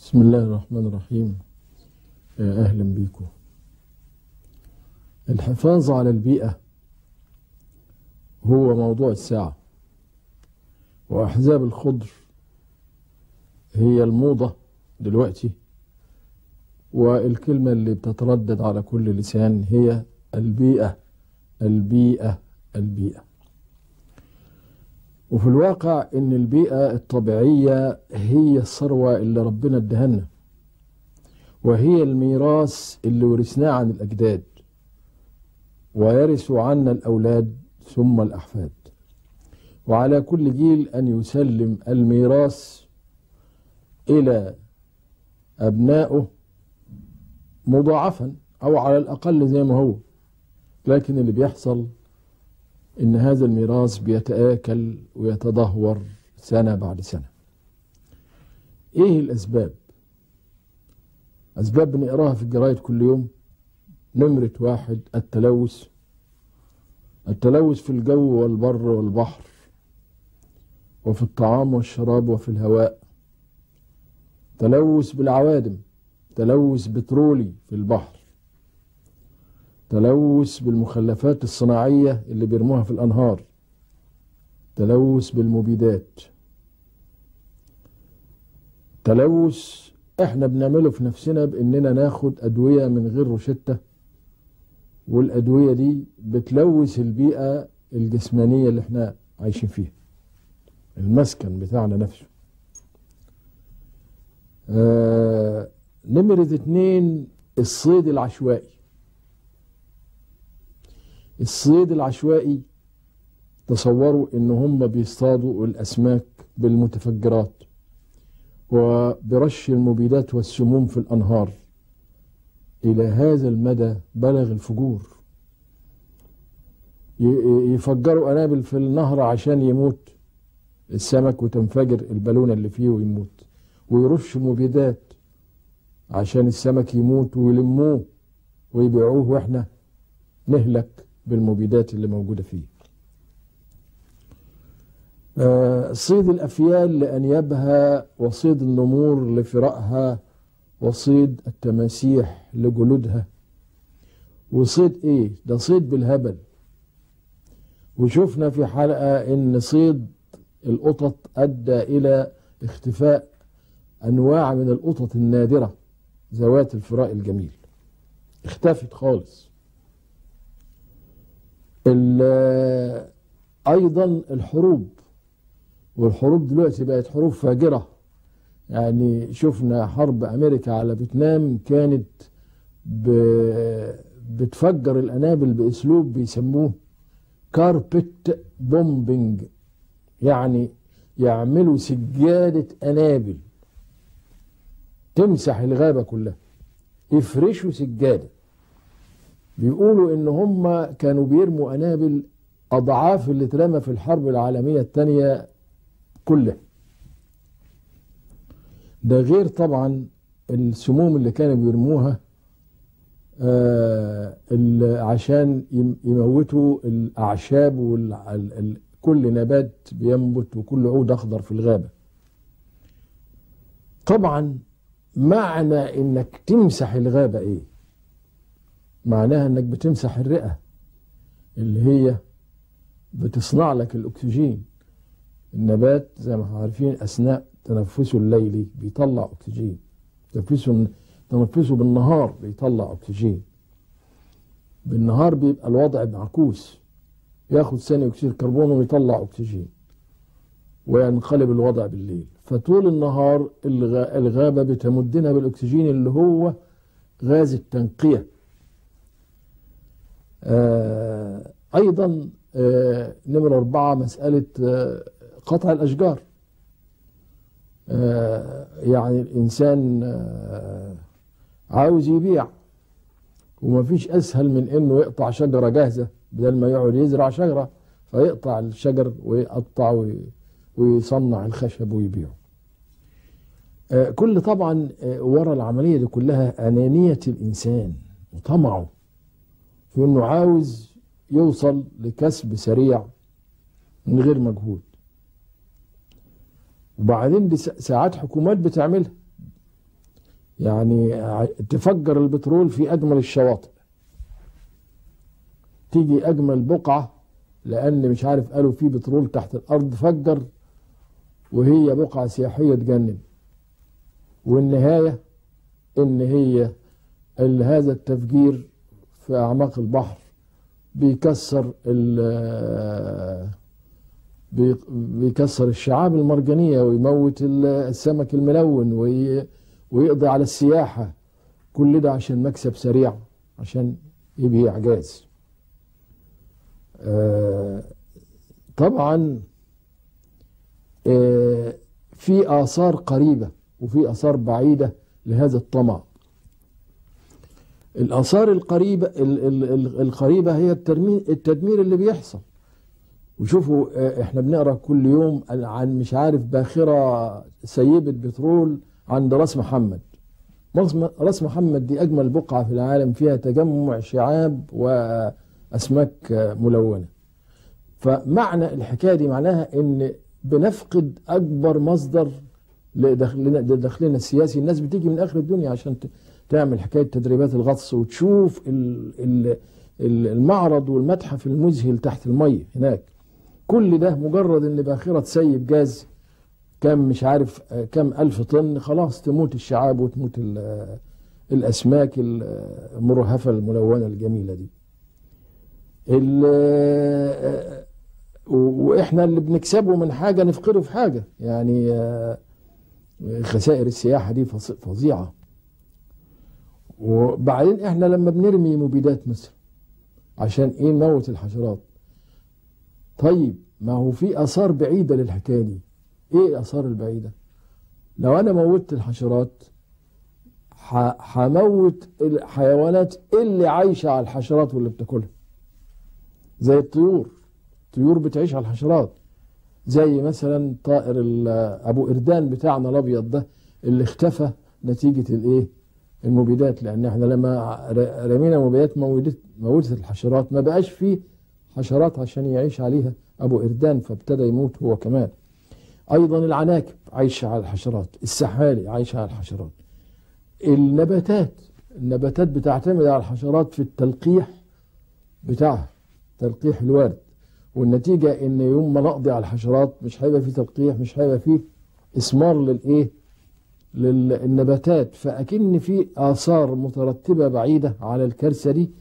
بسم الله الرحمن الرحيم يا أهلا بيكم الحفاظ على البيئة هو موضوع الساعة وأحزاب الخضر هي الموضة دلوقتي والكلمة اللي بتتردد على كل لسان هي البيئة البيئة البيئة وفي الواقع ان البيئة الطبيعية هي الثروة اللي ربنا ادهنا وهي الميراث اللي ورثناه عن الاجداد ويرث عنا الاولاد ثم الاحفاد وعلى كل جيل ان يسلم الميراث الى ابنائه مضاعفا او على الاقل زي ما هو لكن اللي بيحصل ان هذا الميراث بيتآكل ويتدهور سنة بعد سنة ايه الاسباب اسباب بنقراها في الجرايد كل يوم نمرة واحد التلوث التلوث في الجو والبر والبحر وفي الطعام والشراب وفي الهواء تلوث بالعوادم تلوث بترولي في البحر تلوث بالمخلفات الصناعية اللي بيرموها في الأنهار تلوث بالمبيدات تلوث احنا بنعمله في نفسنا باننا ناخد ادوية من غير روشتة والادوية دي بتلوث البيئة الجسمانية اللي احنا عايشين فيها المسكن بتاعنا نفسه آه نمرة اتنين الصيد العشوائي الصيد العشوائي تصوروا ان هم بيصطادوا الاسماك بالمتفجرات وبرش المبيدات والسموم في الانهار الى هذا المدى بلغ الفجور يفجروا قنابل في النهر عشان يموت السمك وتنفجر البالونه اللي فيه ويموت ويرش مبيدات عشان السمك يموت ويلموه ويبيعوه واحنا نهلك بالمبيدات اللي موجودة فيه آه صيد الأفيال لأنيابها وصيد النمور لفرائها وصيد التماسيح لجلودها وصيد ايه ده صيد بالهبل وشفنا في حلقة ان صيد القطط ادى الى اختفاء انواع من القطط النادرة ذوات الفراء الجميل اختفت خالص ايضا الحروب والحروب دلوقتي بقت حروب فاجره يعني شفنا حرب امريكا على فيتنام كانت بتفجر الانابل باسلوب بيسموه كاربت بومبنج يعني يعملوا سجاده انابل تمسح الغابه كلها يفرشوا سجاده بيقولوا ان هم كانوا بيرموا قنابل اضعاف اللي اترمى في الحرب العالميه الثانيه كلها ده غير طبعا السموم اللي كانوا بيرموها آه عشان يموتوا الاعشاب وكل نبات بينبت وكل عود اخضر في الغابه طبعا معنى انك تمسح الغابه ايه معناها انك بتمسح الرئة اللي هي بتصنع لك الاكسجين النبات زي ما احنا عارفين اثناء تنفسه الليلي بيطلع اكسجين تنفسه تنفسه بالنهار بيطلع اكسجين بالنهار بيبقى الوضع معكوس ياخد ثاني اكسيد الكربون ويطلع اكسجين وينقلب الوضع بالليل فطول النهار الغابة بتمدنا بالاكسجين اللي هو غاز التنقيه آه أيضا آه نمرة أربعة مسألة آه قطع الأشجار يعني الإنسان عاوز يبيع ومفيش أسهل من إنه يقطع شجرة جاهزة بدل ما يقعد يزرع شجرة فيقطع الشجر ويقطع ويصنع الخشب ويبيعه كل طبعا ورا العملية دي كلها أنانية الإنسان وطمعه في انه عاوز يوصل لكسب سريع من غير مجهود وبعدين دي ساعات حكومات بتعملها يعني تفجر البترول في أجمل الشواطئ تيجي أجمل بقعة لأن مش عارف قالوا في بترول تحت الأرض فجر وهي بقعة سياحية تجنن والنهاية إن هي هذا التفجير في أعماق البحر بيكسر بيكسر الشعاب المرجانية ويموت السمك الملون ويقضي على السياحة كل ده عشان مكسب سريع عشان يبيع جاز طبعا في آثار قريبة وفي آثار بعيدة لهذا الطمع الآثار القريبة القريبة هي التدمير اللي بيحصل وشوفوا احنا بنقرا كل يوم عن مش عارف باخره سيبه بترول عند راس محمد راس محمد دي اجمل بقعه في العالم فيها تجمع شعاب واسماك ملونه فمعنى الحكايه دي معناها ان بنفقد اكبر مصدر لدخلنا السياسي الناس بتيجي من اخر الدنيا عشان تعمل حكايه تدريبات الغطس وتشوف المعرض والمتحف المذهل تحت الميه هناك كل ده مجرد ان باخره تسيب جاز كم مش عارف كم الف طن خلاص تموت الشعاب وتموت الاسماك المرهفه الملونه الجميله دي واحنا اللي بنكسبه من حاجه نفقده في حاجه يعني خسائر السياحه دي فظيعه وبعدين احنا لما بنرمي مبيدات مثلا عشان ايه نموت الحشرات طيب ما هو في اثار بعيده للحكايه دي ايه الاثار البعيده لو انا موتت الحشرات هموت الحيوانات اللي عايشه على الحشرات واللي بتاكلها زي الطيور الطيور بتعيش على الحشرات زي مثلا طائر ابو اردان بتاعنا الابيض ده اللي اختفى نتيجه الايه المبيدات لان احنا لما رمينا مبيدات موتت موتت الحشرات ما بقاش فيه حشرات عشان يعيش عليها ابو اردان فابتدى يموت هو كمان ايضا العناكب عايشه على الحشرات السحالي عايشه على الحشرات النباتات النباتات بتعتمد على الحشرات في التلقيح بتاعها تلقيح الورد والنتيجة ان يوم ما نقضي على الحشرات مش هيبقى فيه تلقيح مش هيبقى فيه اسمار للايه للنباتات فأكن في آثار مترتبة بعيدة على الكارثة دي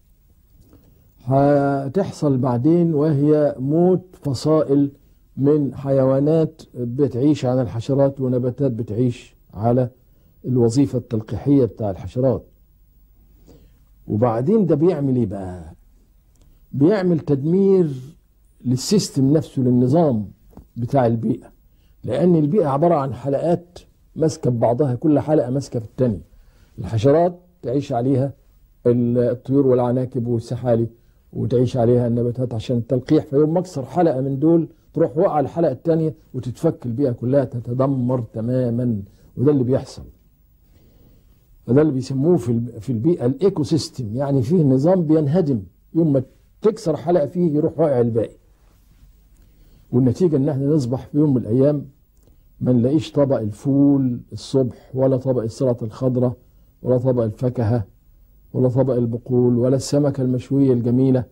هتحصل بعدين وهي موت فصائل من حيوانات بتعيش على الحشرات ونباتات بتعيش على الوظيفة التلقيحية بتاع الحشرات وبعدين ده بيعمل ايه بقى بيعمل تدمير للسيستم نفسه للنظام بتاع البيئة لأن البيئة عبارة عن حلقات ماسكة ببعضها كل حلقة ماسكة في التانية الحشرات تعيش عليها الطيور والعناكب والسحالي وتعيش عليها النباتات عشان التلقيح فيوم ما اكسر حلقة من دول تروح وقع الحلقة التانية وتتفك البيئة كلها تتدمر تماما وده اللي بيحصل وده اللي بيسموه في في البيئة الايكو سيستم يعني فيه نظام بينهدم يوم ما تكسر حلقة فيه يروح واقع الباقي والنتيجة ان احنا نصبح في يوم من الايام ما نلاقيش طبق الفول الصبح ولا طبق السلطة الخضراء ولا طبق الفاكهة ولا طبق البقول ولا السمكة المشوية الجميلة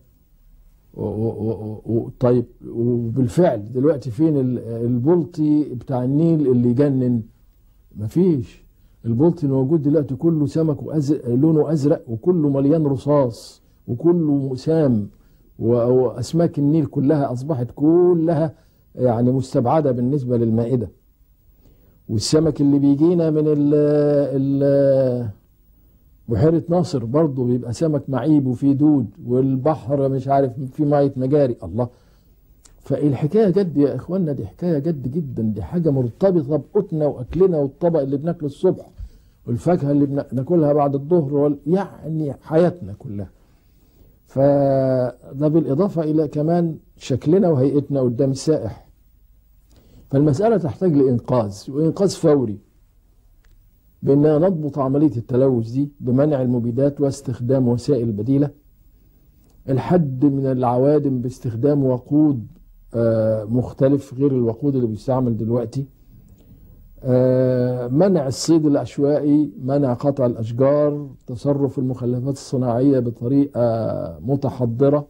طيب وبالفعل دلوقتي فين البلطي بتاع النيل اللي يجنن مفيش البلطي الموجود دلوقتي كله سمك وأزرق لونه أزرق وكله مليان رصاص وكله مسام وأسماك النيل كلها أصبحت كلها يعني مستبعدة بالنسبة للمائدة والسمك اللي بيجينا من ال ال بحيرة ناصر برضه بيبقى سمك معيب وفيه دود والبحر مش عارف فيه مية مجاري الله فالحكاية جد يا إخوانا دي حكاية جد جدا دي حاجة مرتبطة بقوتنا وأكلنا والطبق اللي بناكله الصبح والفاكهة اللي بناكلها بعد الظهر وال... يعني حياتنا كلها فده بالإضافة إلى كمان شكلنا وهيئتنا قدام السائح فالمسألة تحتاج لإنقاذ وإنقاذ فوري بأننا نضبط عملية التلوث دي بمنع المبيدات واستخدام وسائل بديلة الحد من العوادم باستخدام وقود مختلف غير الوقود اللي بيستعمل دلوقتي آه، منع الصيد العشوائي منع قطع الأشجار تصرف المخلفات الصناعية بطريقة متحضرة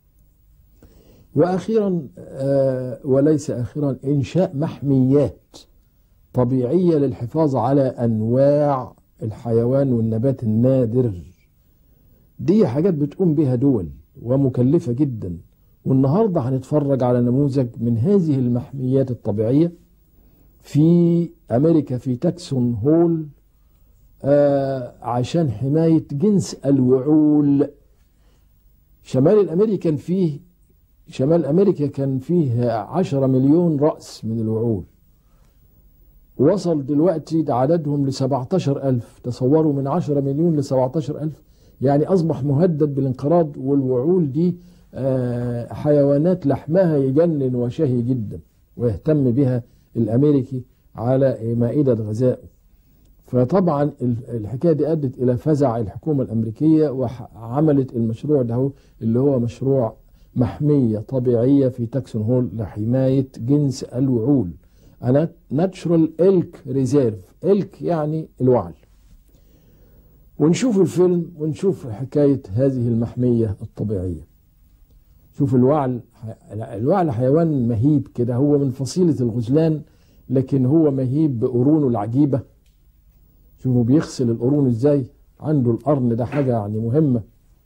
وأخيرا آه، وليس أخيرا إنشاء محميات طبيعية للحفاظ على أنواع الحيوان والنبات النادر دي حاجات بتقوم بها دول ومكلفة جدا والنهاردة هنتفرج على نموذج من هذه المحميات الطبيعية في أمريكا في تاكسون هول آه عشان حماية جنس الوعول شمال الأمريكا كان فيه شمال أمريكا كان فيه عشرة مليون رأس من الوعول وصل دلوقتي عددهم ل 17 ألف تصوروا من 10 مليون ل 17 ألف يعني أصبح مهدد بالانقراض والوعول دي آه، حيوانات لحمها يجنن وشهي جدا ويهتم بها الأمريكي على مائدة غذائه فطبعا ال- الحكاية دي أدت إلى فزع الحكومة الأمريكية وعملت المشروع ده اللي هو مشروع محمية طبيعية في تاكسون هول لحماية جنس الوعول ناتشرال إلك ريزيرف إلك يعني الوعل ونشوف الفيلم ونشوف حكاية هذه المحمية الطبيعية شوف الوعل الوعل حيوان مهيب كده هو من فصيلة الغزلان لكن هو مهيب بقرونه العجيبة شوفوا بيغسل القرون ازاي عنده القرن ده حاجة يعني مهمة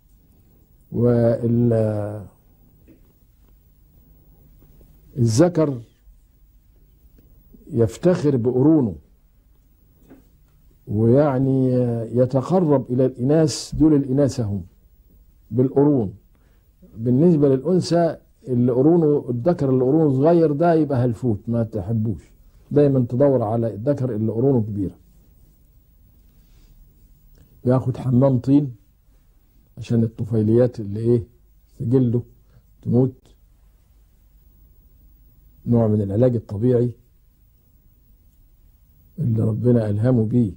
وال الذكر يفتخر بقرونه ويعني يتقرب إلى الإناث دول الإناث هم بالقرون بالنسبة للأنثى اللي قرونه الذكر اللي قرونه صغير ده يبقى هلفوت ما تحبوش دايما تدور على الذكر اللي قرونه كبيرة ياخد حمام طين عشان الطفيليات اللي ايه في جلده تموت نوع من العلاج الطبيعي اللي ربنا ألهمه بيه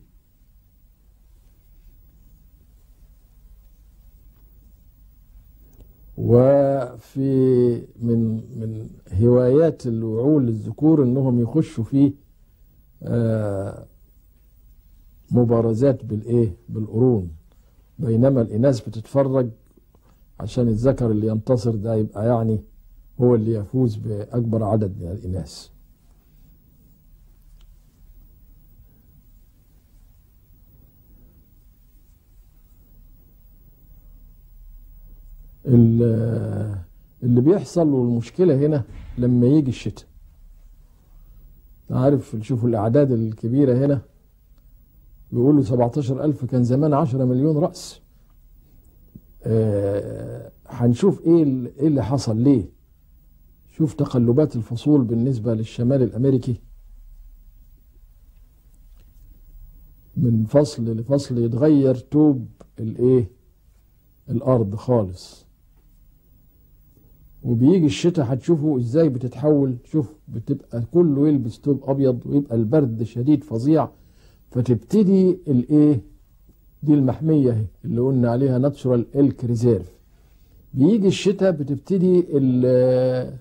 وفي من من هوايات الوعول الذكور انهم يخشوا في آه، مبارزات بالايه بالقرون بينما الاناث بتتفرج عشان الذكر اللي ينتصر ده يبقى يعني هو اللي يفوز باكبر عدد من الاناث ال- اللي بيحصل والمشكلة هنا لما يجي الشتاء عارف شوفوا الأعداد الكبيرة هنا بيقولوا 17 ألف كان زمان 10 مليون رأس آه، هنشوف ايه ال- ايه اللي حصل ليه شوف تقلبات الفصول بالنسبة للشمال الأمريكي من فصل لفصل يتغير توب الايه الأرض خالص وبيجي الشتاء هتشوفوا ازاي بتتحول شوف بتبقى كله يلبس توب ابيض ويبقى البرد شديد فظيع فتبتدي الايه دي المحميه اهي اللي قلنا عليها ناتشورال الك ريزيرف بيجي الشتاء بتبتدي ال-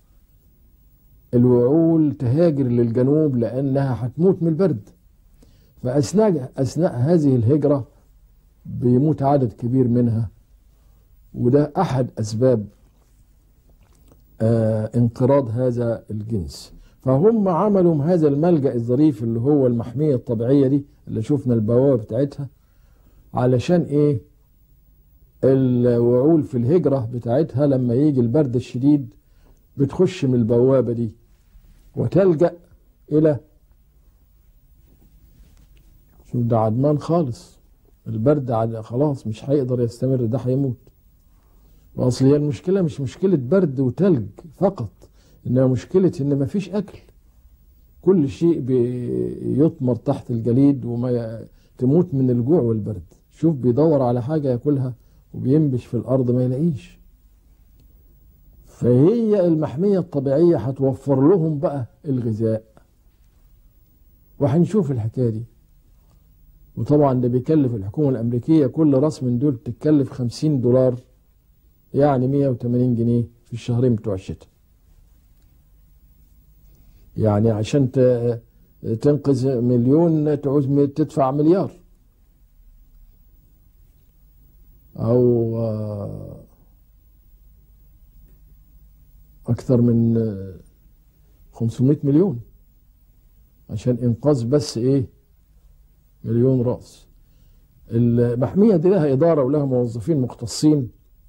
الوعول تهاجر للجنوب لانها هتموت من البرد فاثناء اثناء هذه الهجره بيموت عدد كبير منها وده احد اسباب آه، انقراض هذا الجنس فهم عملوا هذا الملجأ الظريف اللي هو المحمية الطبيعية دي اللي شفنا البوابة بتاعتها علشان ايه الوعول في الهجرة بتاعتها لما يجي البرد الشديد بتخش من البوابة دي وتلجأ إلى شوف ده عدمان خالص البرد عد- خلاص مش هيقدر يستمر ده هيموت واصل هي المشكله مش مشكله برد وتلج فقط انها مشكله ان مفيش اكل كل شيء بيطمر تحت الجليد وما ي- تموت من الجوع والبرد شوف بيدور على حاجه ياكلها وبينبش في الارض ما يلاقيش فهي المحميه الطبيعيه هتوفر لهم بقى الغذاء وهنشوف الحكايه دي وطبعا ده بيكلف الحكومه الامريكيه كل راس من دول تتكلف 50 دولار يعني 180 جنيه في الشهرين بتوع الشتاء يعني عشان ت... تنقذ مليون تعوز تدفع مليار أو آه، أكثر من 500 مليون عشان إنقاذ بس إيه مليون رأس المحمية دي لها إدارة ولها موظفين مختصين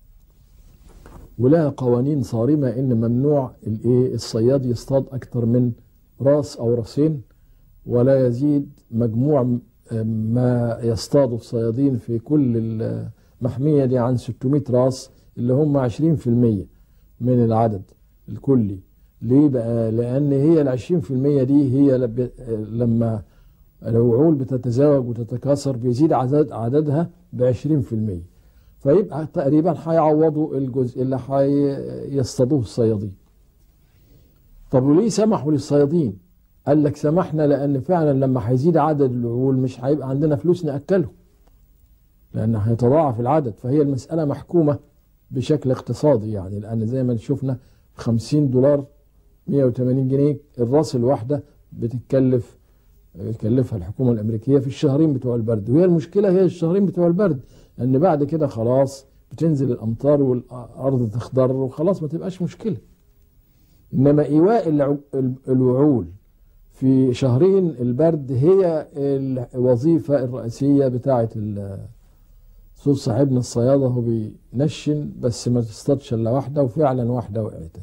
ولها قوانين صارمة إن ممنوع الإيه الصياد يصطاد أكثر من راس أو راسين ولا يزيد مجموع ما يصطاده الصيادين في كل المحمية دي عن 600 راس اللي هم 20% من العدد الكلي ليه بقى لأن هي ال 20% دي هي لما الوعول بتتزاوج وتتكاثر بيزيد عدد عددها ب 20% فيبقى تقريبا هيعوضوا الجزء اللي هيصطادوه الصيادين طب وليه سمحوا للصيادين قال لك سمحنا لان فعلا لما هيزيد عدد الوعول مش هيبقى عندنا فلوس ناكلهم لان هيتضاعف العدد فهي المساله محكومه بشكل اقتصادي يعني لان زي ما شفنا 50 دولار 180 جنيه الراس الواحده بتتكلف بتكلفها الحكومه الامريكيه في الشهرين بتوع البرد وهي المشكله هي الشهرين بتوع البرد لان بعد كده خلاص بتنزل الامطار والارض تخضر وخلاص ما تبقاش مشكله انما ايواء الوعول في شهرين البرد هي الوظيفه الرئيسيه بتاعه صوت صاحبنا الصياده هو بينشن بس ما تصطادش الا واحده وفعلا واحده وقعت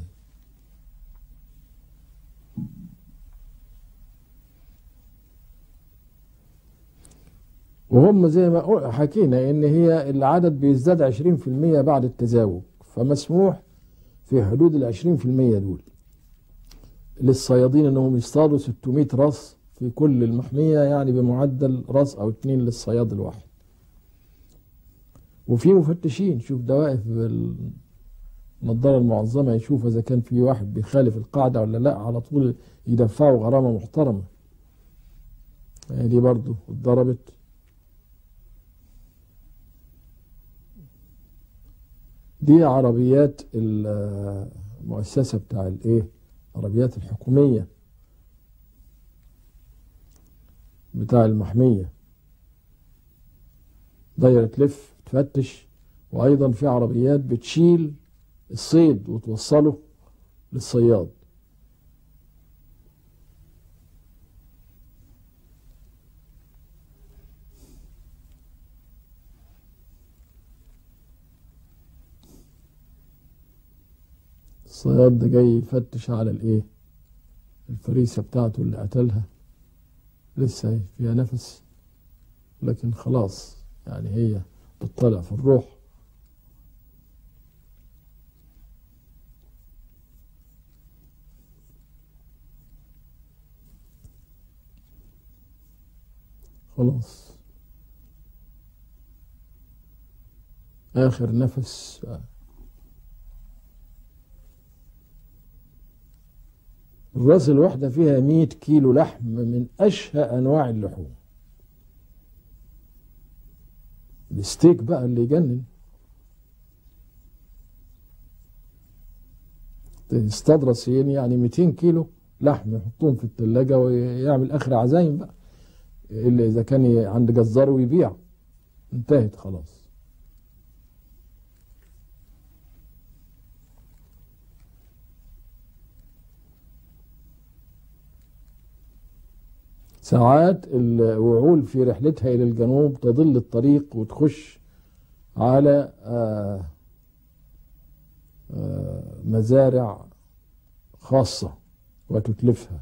وهم زي ما حكينا ان هي العدد بيزداد 20% بعد التزاوج فمسموح في حدود ال 20% دول للصيادين انهم يصطادوا 600 راس في كل المحمية يعني بمعدل راس او اتنين للصياد الواحد وفي مفتشين شوف ده واقف بالنظارة المعظمة يشوف اذا كان في واحد بيخالف القاعدة ولا لا على طول يدفعوا غرامة محترمة دي برضو اتضربت دي عربيات المؤسسة بتاع الايه عربيات الحكومية بتاع المحمية دايرة تلف تفتش وأيضا في عربيات بتشيل الصيد وتوصله للصياد الصياد ده جاي يفتش على الايه الفريسة بتاعته اللي قتلها لسه فيها نفس لكن خلاص يعني هي بتطلع في الروح خلاص آخر نفس الراس الواحدة فيها 100 كيلو لحم من أشهى أنواع اللحوم الستيك بقى اللي يجنن يصطاد راسين يعني 200 كيلو لحم يحطهم في الثلاجة ويعمل آخر عزايم بقى إلا إذا كان عند جزار ويبيع انتهت خلاص ساعات الوعول في رحلتها إلى الجنوب تضل الطريق وتخش على آآ آآ مزارع خاصة وتتلفها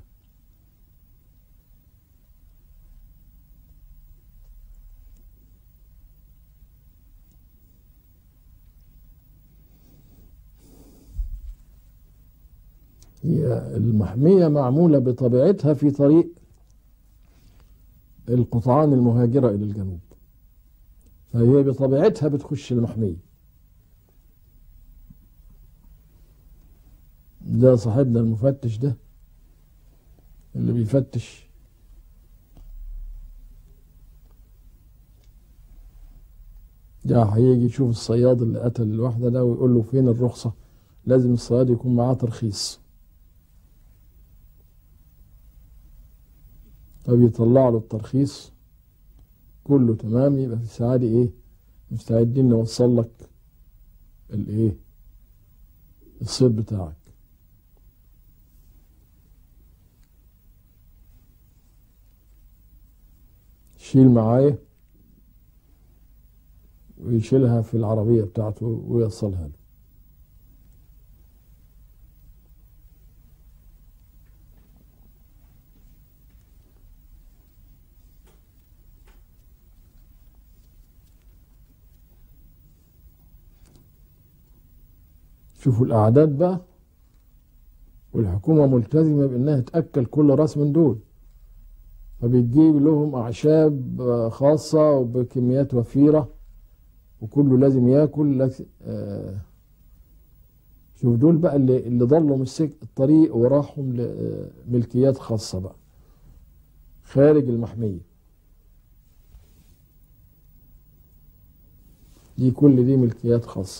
هي المحمية معمولة بطبيعتها في طريق القطعان المهاجرة إلى الجنوب فهي بطبيعتها بتخش المحمية ده صاحبنا المفتش ده اللي بيفتش ده هيجي يشوف الصياد اللي قتل الواحدة ده ويقول له فين الرخصة لازم الصياد يكون معاه ترخيص فبيطلع له الترخيص كله تمام يبقى في الساعة دي ايه مستعدين نوصل لك الايه الصيد بتاعك شيل معايا ويشيلها في العربية بتاعته ويوصلها له شوفوا الأعداد بقى والحكومة ملتزمة بأنها تأكل كل راس من دول فبتجيب لهم أعشاب خاصة وبكميات وفيرة وكله لازم ياكل لك آه شوف دول بقى اللي اللي ضلوا من الطريق وراحوا لملكيات خاصة بقى خارج المحمية دي كل دي ملكيات خاصة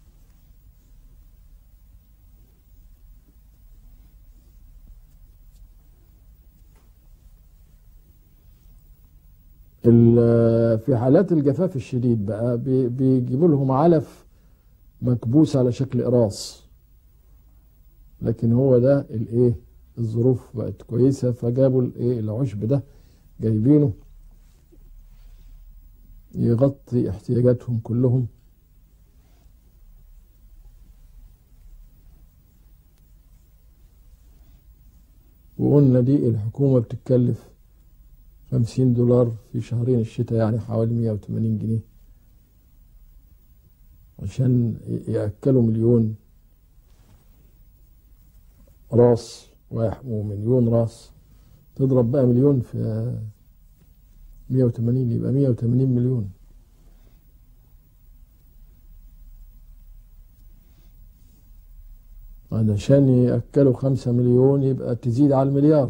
في حالات الجفاف الشديد بقى بيجيبوا لهم علف مكبوس على شكل قراص لكن هو ده الايه الظروف بقت كويسه فجابوا الايه العشب ده جايبينه يغطي احتياجاتهم كلهم وقلنا دي الحكومه بتتكلف خمسين دولار في شهرين الشتاء يعني حوالي مية وتمانين جنيه عشان يأكلوا مليون راس ومليون راس تضرب بقى مليون في مية وتمانين يبقى مية وتمانين مليون علشان يأكلوا خمسة مليون يبقى تزيد على المليار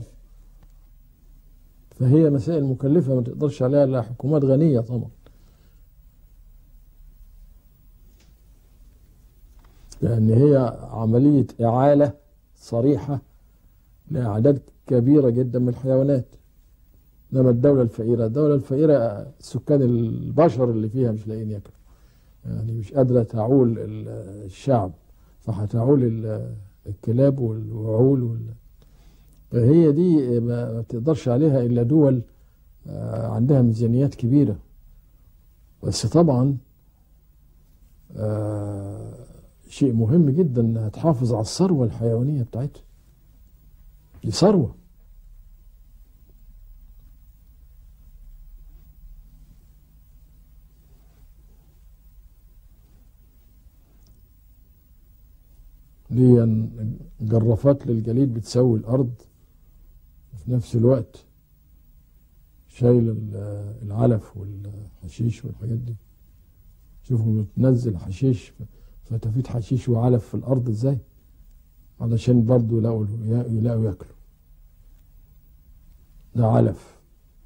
فهي مسائل مكلفة ما تقدرش عليها إلا حكومات غنية طبعا لأن هي عملية إعالة صريحة لأعداد كبيرة جدا من الحيوانات إنما الدولة الفقيرة الدولة الفقيرة سكان البشر اللي فيها مش لاقيين ياكلوا يعني مش قادرة تعول الشعب فهتعول الكلاب والوعول وال فهي دي ما تقدرش عليها إلا دول عندها ميزانيات كبيرة بس طبعا شيء مهم جدا انها تحافظ على الثروة الحيوانية بتاعتها دي ثروة دي جرافات للجليد بتسوي الأرض وفي نفس الوقت شايل العلف والحشيش والحاجات دي شوفوا بتنزل حشيش فتفيت حشيش وعلف في الأرض ازاي علشان برضه يلاقوا يلاقوا ياكلوا ده علف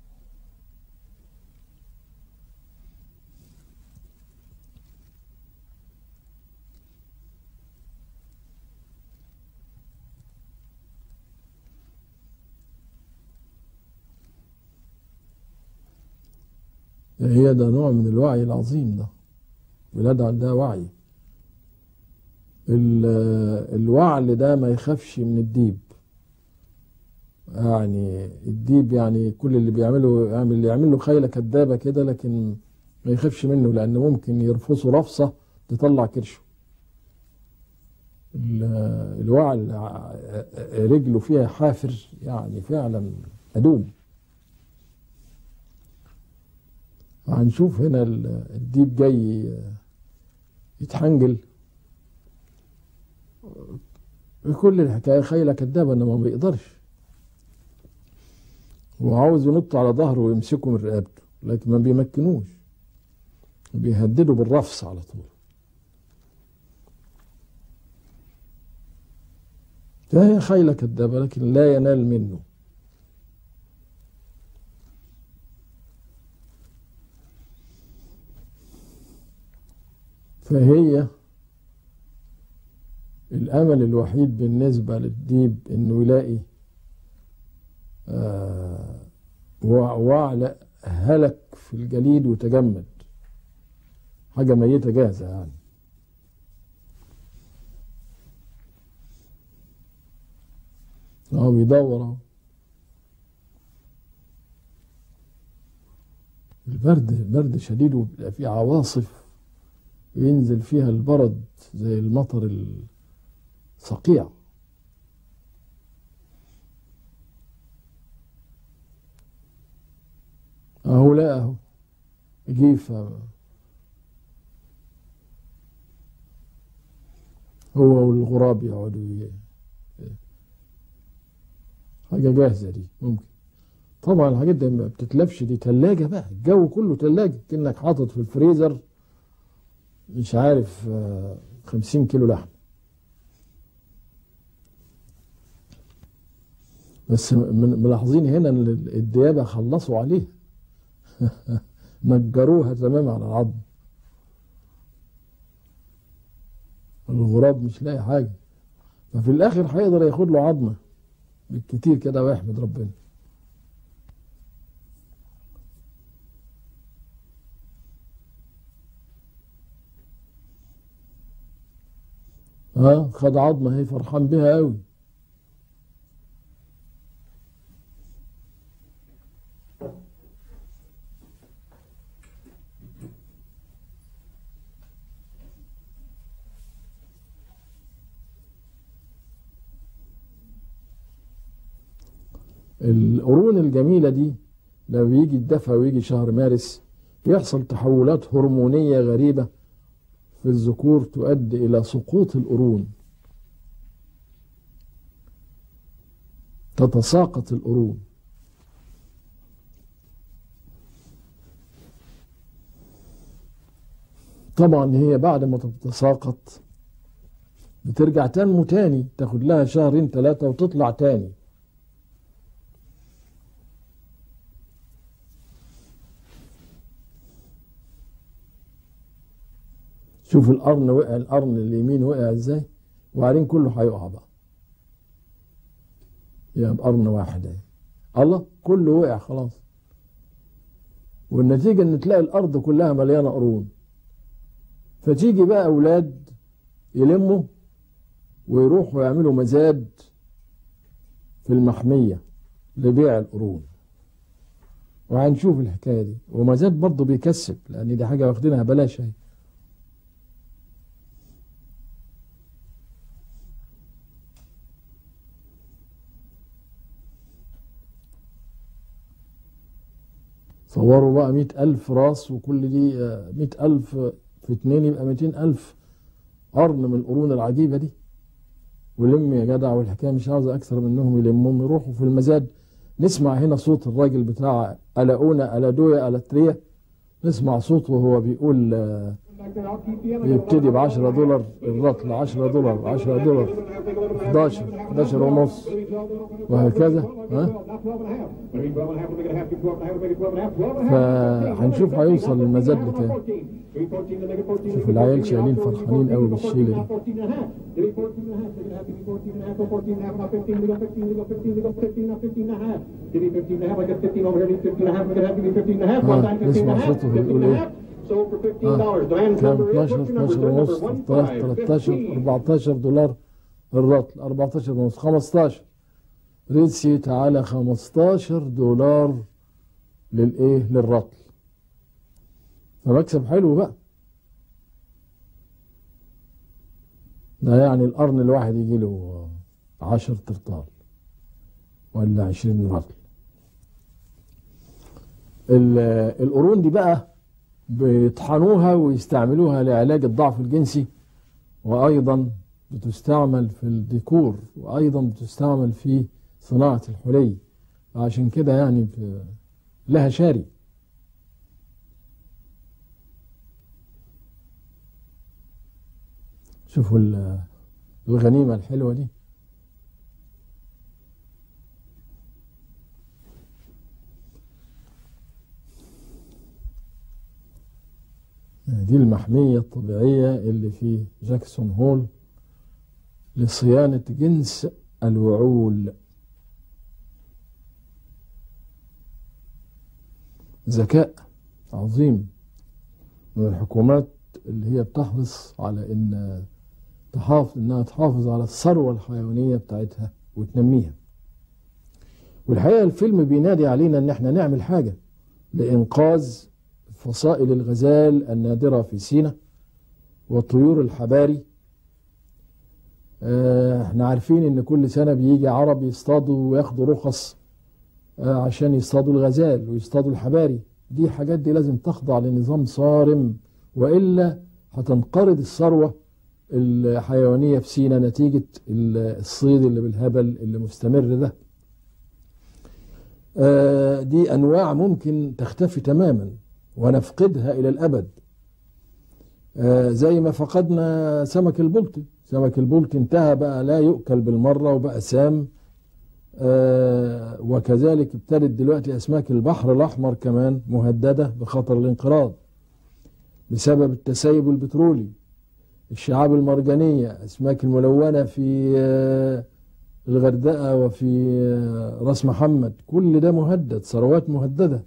هي ده نوع من الوعي العظيم ده بلاد عندها وعي الوعل ده ما يخافش من الديب يعني الديب يعني كل اللي بيعمله يعمل اللي يعمل له خيله كدابه كده لكن ما يخافش منه لان ممكن يرفصه رفصه تطلع كرشه الوعل رجله فيها حافر يعني فعلا ادوم هنشوف هنا الديب جاي يتحنجل كل الحكاية خيلة كدابة انه ما بيقدرش وعاوز ينط على ظهره ويمسكه من رقبته لكن ما بيمكنوش بيهددوا بالرفس على طول فهي خيلة كدابة لكن لا ينال منه فهي الأمل الوحيد بالنسبة للديب إنه يلاقي آه وعلى هلك في الجليد وتجمد حاجة ميتة جاهزة يعني اه بيدور اهو البرد برد شديد وبيبقى فيه عواصف ينزل فيها البرد زي المطر الصقيع اهو لا اهو جيف هو والغراب يقعدوا حاجة جاهزة دي ممكن طبعا الحاجات دي ما بتتلفش دي تلاجة بقى الجو كله تلاجة كأنك حاطط في الفريزر مش عارف خمسين كيلو لحم بس ملاحظين هنا ان الديابة خلصوا عليها نجروها تماما على العظم الغراب مش لاقي حاجة ففي الآخر هيقدر ياخد له عظمة بالكتير كده ويحمد ربنا ها خد عظمة هي فرحان بها قوي القرون الجميلة دي لما يجي الدفع ويجي شهر مارس يحصل تحولات هرمونية غريبة في الذكور تؤدي إلى سقوط القرون تتساقط القرون طبعا هي بعد ما تتساقط بترجع تنمو تاني تاخد لها شهرين ثلاثة وتطلع تاني شوف القرن وقع القرن اليمين وقع ازاي وبعدين كله هيقع بقى يا بقرن واحد اهي الله كله وقع خلاص والنتيجة ان تلاقي الارض كلها مليانة قرون فتيجي بقى اولاد يلموا ويروحوا يعملوا مزاد في المحمية لبيع القرون وهنشوف الحكاية دي ومزاد برضه بيكسب لأن دي حاجة واخدينها بلاش اهي صوروا بقى مئة ألف راس وكل دي مئة ألف في اتنين يبقى مئتين ألف قرن من القرون العجيبة دي ولم يا جدع والحكاية مش عاوزة أكثر منهم يلمهم يروحوا في المزاد نسمع هنا صوت الراجل بتاع ألاؤونا ألادويا ألاتريا نسمع صوته وهو بيقول يبتدي ب 10 دولار الرطل 10 دولار 10 دولار 11 11 ونص وهكذا ها فهنشوف هيوصل المزاد لكام شوف العيال شايلين فرحانين قوي بالشيله دي نسمع صوته بيقول ايه sold for fifteen dollars. Demand كام number is 12 number 12 ونص number 13 1515. 14 دولار الرطل 14 ونص 15 ريتسي تعالى 15 دولار للايه للرطل فمكسب حلو بقى ده يعني القرن الواحد يجي له 10 ترطال ولا 20 رطل ال- القرون دي بقى بيطحنوها ويستعملوها لعلاج الضعف الجنسي وأيضا بتستعمل في الديكور وأيضا بتستعمل في صناعة الحلي عشان كده يعني ب- لها شاري شوفوا ال- الغنيمة الحلوة دي دي المحمية الطبيعية اللي في جاكسون هول لصيانة جنس الوعول ذكاء عظيم من الحكومات اللي هي بتحرص على ان تحافظ انها تحافظ على الثروه الحيوانيه بتاعتها وتنميها. والحقيقه الفيلم بينادي علينا ان احنا نعمل حاجه لانقاذ فصائل الغزال النادره في سيناء والطيور الحباري آه، احنا عارفين ان كل سنه بيجي عرب يصطادوا وياخدوا رخص آه، عشان يصطادوا الغزال ويصطادوا الحباري دي حاجات دي لازم تخضع لنظام صارم والا هتنقرض الثروه الحيوانيه في سينا نتيجه الصيد اللي بالهبل اللي مستمر ده. آه، دي انواع ممكن تختفي تماما ونفقدها الى الابد. آه، زي ما فقدنا سمك البلطي، سمك البلطي انتهى بقى لا يؤكل بالمره وبقى سام آه، وكذلك ابتدت دلوقتي اسماك البحر الاحمر كمان مهدده بخطر الانقراض بسبب التسيب البترولي الشعاب المرجانيه اسماك الملونه في آه، الغردقه وفي آه، راس محمد كل ده مهدد ثروات مهدده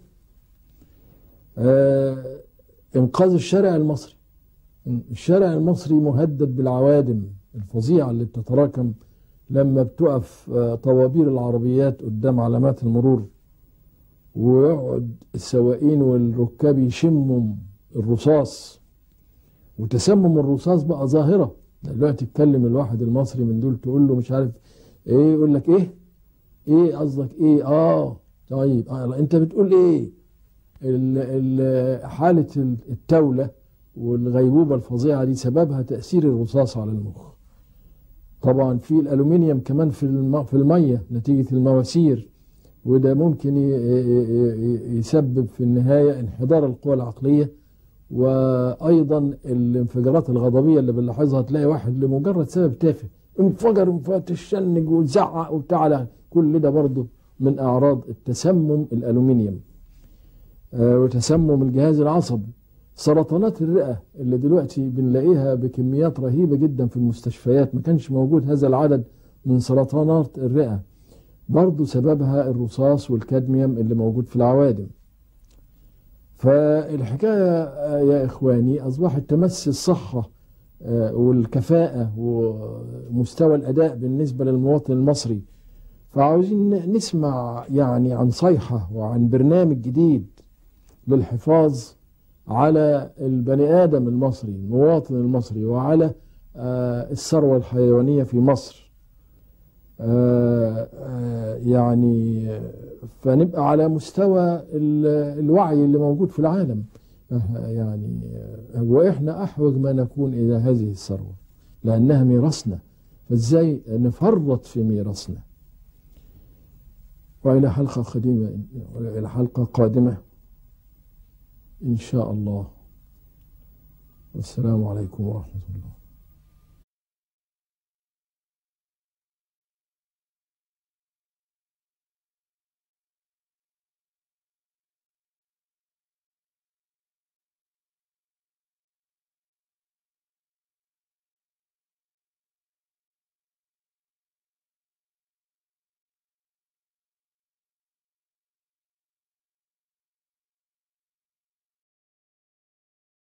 انقاذ الشارع المصري الشارع المصري مهدد بالعوادم الفظيعه اللي بتتراكم لما بتقف طوابير العربيات قدام علامات المرور ويقعد السواقين والركاب يشموا الرصاص وتسمم الرصاص بقى ظاهرة دلوقتي تكلم الواحد المصري من دول تقول له مش عارف ايه يقول لك ايه ايه قصدك ايه اه طيب آه انت بتقول ايه ال ال حالة التولة والغيبوبة الفظيعة دي سببها تأثير الرصاص على المخ طبعا في الالومنيوم كمان في الم... في الميه نتيجه المواسير وده ممكن يسبب في النهايه انحدار القوى العقليه وايضا الانفجارات الغضبيه اللي بنلاحظها تلاقي واحد لمجرد سبب تافه انفجر فتشنج وزعق وبتاع كل ده برضه من اعراض التسمم الالومنيوم وتسمم الجهاز العصبي سرطانات الرئة اللي دلوقتي بنلاقيها بكميات رهيبة جدا في المستشفيات ما كانش موجود هذا العدد من سرطانات الرئة برضو سببها الرصاص والكادميوم اللي موجود في العوادم فالحكاية يا إخواني أصبحت تمس الصحة والكفاءة ومستوى الأداء بالنسبة للمواطن المصري فعاوزين نسمع يعني عن صيحة وعن برنامج جديد للحفاظ على البني آدم المصري المواطن المصري وعلى الثروة الحيوانية في مصر يعني فنبقى على مستوى الوعي اللي موجود في العالم يعني وإحنا أحوج ما نكون إلى هذه الثروة لأنها ميراثنا فإزاي نفرط في ميراثنا وإلى حلقة قديمة إلى حلقة قادمة إن شاء الله والسلام عليكم ورحمة الله